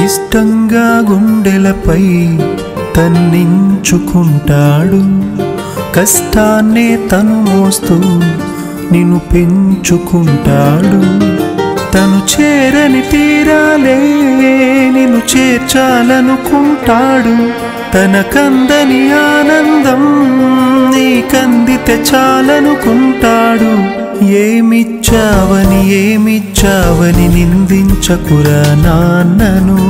ఇష్టంగా గుండెలపై తన్నించుకుంటాడు కష్టాన్నే తను మోస్తూ నిన్ను పెంచుకుంటాడు తను చేరని తీరాలే నిన్ను చేర్చాలనుకుంటాడు తన కందని ఆనందం నీ కందితే చాలనుకుంటాడు ఏమిచ్చావని ఏమిచ్చావని నిందించకురా నాన్నను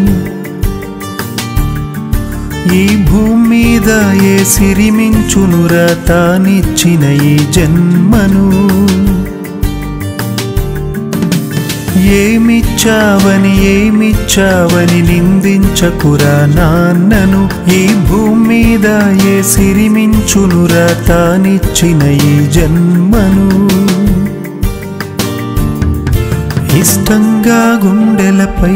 ఈ భూమి మీద ఏ సిరిమించునురా తానిచ్చిన ఈ జన్మను ఏమిచ్చావని ఏమిచ్చావని నిందించకురా నాన్నను ఈ భూమి మీద ఏ సిరిమించునురా తానిచ్చిన ఈ జన్మను ఇష్టంగా గుండెలపై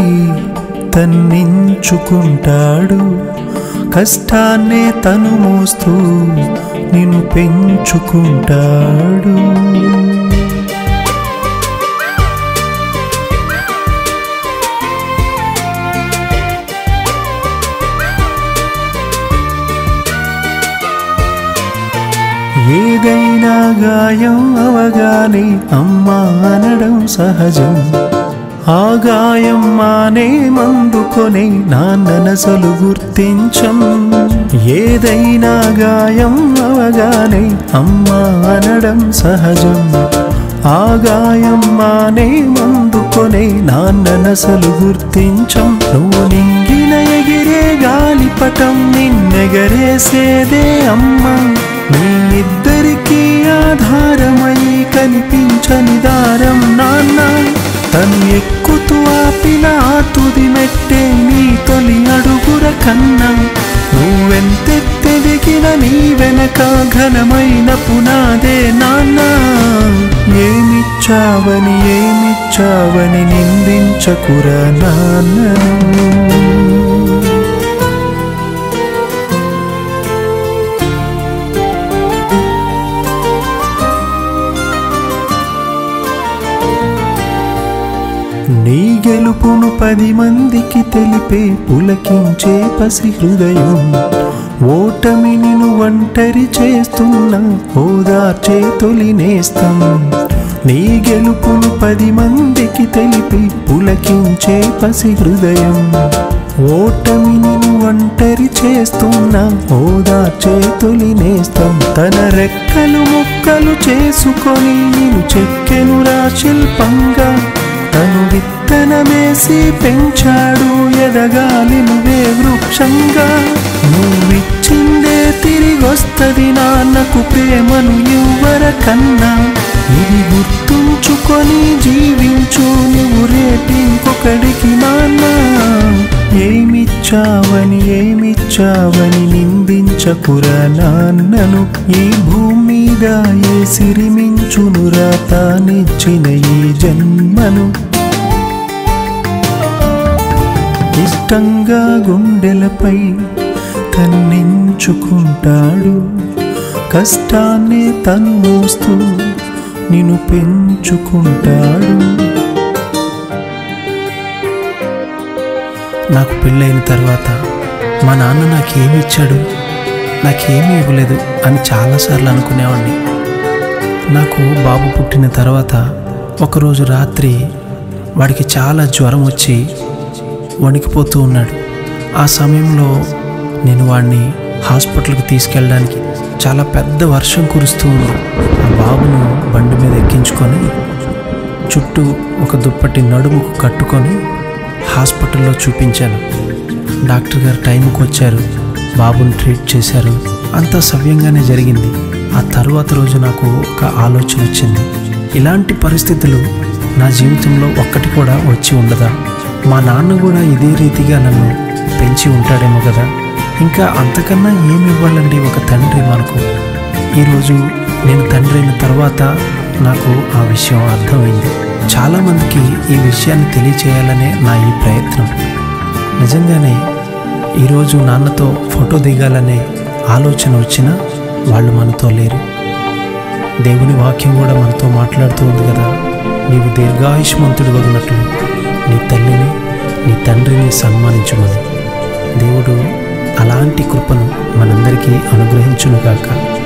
తన్నించుకుంటాడు కష్టాన్నే తను మోస్తూ నిన్ను పెంచుకుంటాడు ఏదైనా గాయం అవగానే అమ్మా అనడం సహజం ఆ గాయం మానే మందుకొనే నాన్ననసలు గుర్తించం ఏదైనా గాయం అవగానే అమ్మా అనడం సహజం ఆ గాయం మానే మందుకొనే నాన్ననసలు గుర్తించం నువ్వు నింగిన ఎగిరే గాలిపటం నిన్నెగరేసేదే అమ్మా మీ ఇద్దరికీ ఆధారమై కనిపించని దారం నాన్న తను ఎక్కుతూ ఆపిన ఆ తుది మెట్టే నీ తొలి అడుగుర కన్నా నువ్వెంతెత్తెదిగిన నీ వెనక ఘనమైన పునాదే నాన్న ఏమిచ్చావని ఏమిచ్చావని నిందించకురా నాన్నను నీ గెలుపును పది మందికి తెలిపే పులకించే పసి హృదయం ఓటమి నిన్ను ఒంటరి చేస్తున్న ఓదార్చే తొలి నేస్తం నీ గెలుపును పది మందికి తెలిపి పులకించే పసి హృదయం ఓటమి నిన్ను ఒంటరి చేస్తున్న ఓదార్చే తొలి నేస్తం తన రెక్కలు ముక్కలు చేసుకొని నిన్ను చెక్కెనురా శిల్పంగా తను విత్తనమేసి పెంచాడు ఎదగాలి నువ్వే వృక్షంగా నువ్విచ్చిందే తిరిగొస్తది నాన్నకు ప్రేమను ఇవ్వర కన్నా ఇది గుర్తుంచుకొని జీవించు నువ్వు రేపింకొకడికి నాన్న ఏమిచ్చావని ఏమిచ్చావని నిందించకురా నాన్నను ఈ భూమి మీద ఏ సిరిమించునురా తానిచ్చిన ఈ జన్మను ఇష్టంగా గుండెలపై కన్నించుకుంటాడు కష్టాన్ని తను మోస్తూ నిన్ను పెంచుకుంటాడు నాకు పెళ్ళైన తర్వాత మా నాన్న నాకేమి ఇచ్చాడు నాకేమీ ఇవ్వలేదు అని చాలాసార్లు అనుకునేవాడిని నాకు బాబు పుట్టిన తర్వాత ఒకరోజు రాత్రి వాడికి చాలా జ్వరం వచ్చి వణికిపోతూ ఉన్నాడు ఆ సమయంలో నేను వాడిని హాస్పిటల్కి తీసుకెళ్ళడానికి చాలా పెద్ద వర్షం కురుస్తూ ఉంది ఆ బాబును బండి మీద ఎక్కించుకొని చుట్టూ ఒక దుప్పటి నడుముకు కట్టుకొని హాస్పిటల్లో చూపించాను డాక్టర్ గారు టైంకి వచ్చారు బాబుని ట్రీట్ చేశారు అంతా సవ్యంగానే జరిగింది ఆ తర్వాత రోజు నాకు ఒక ఆలోచన వచ్చింది ఇలాంటి పరిస్థితులు నా జీవితంలో ఒక్కటి కూడా వచ్చి ఉండదా మా నాన్న కూడా ఇదే రీతిగా నన్ను పెంచి ఉంటాడేమో కదా ఇంకా అంతకన్నా ఏమి ఇవ్వాలండి ఒక తండ్రి మనకు ఈరోజు నేను తండ్రి అయిన తర్వాత నాకు ఆ విషయం అర్థమైంది చాలామందికి ఈ విషయాన్ని తెలియచేయాలనే నా ఈ ప్రయత్నం నిజంగానే ఈరోజు నాన్నతో ఫోటో దిగాలనే ఆలోచన వచ్చినా వాళ్ళు మనతో లేరు దేవుని వాక్యం కూడా మనతో మాట్లాడుతూ ఉంది కదా నీవు దీర్ఘాయుష్మంతుడు వదినట్లు నీ తల్లిని నీ తండ్రిని సన్మానించుమని దేవుడు అలాంటి కృపను మనందరికీ అనుగ్రహించునుగాక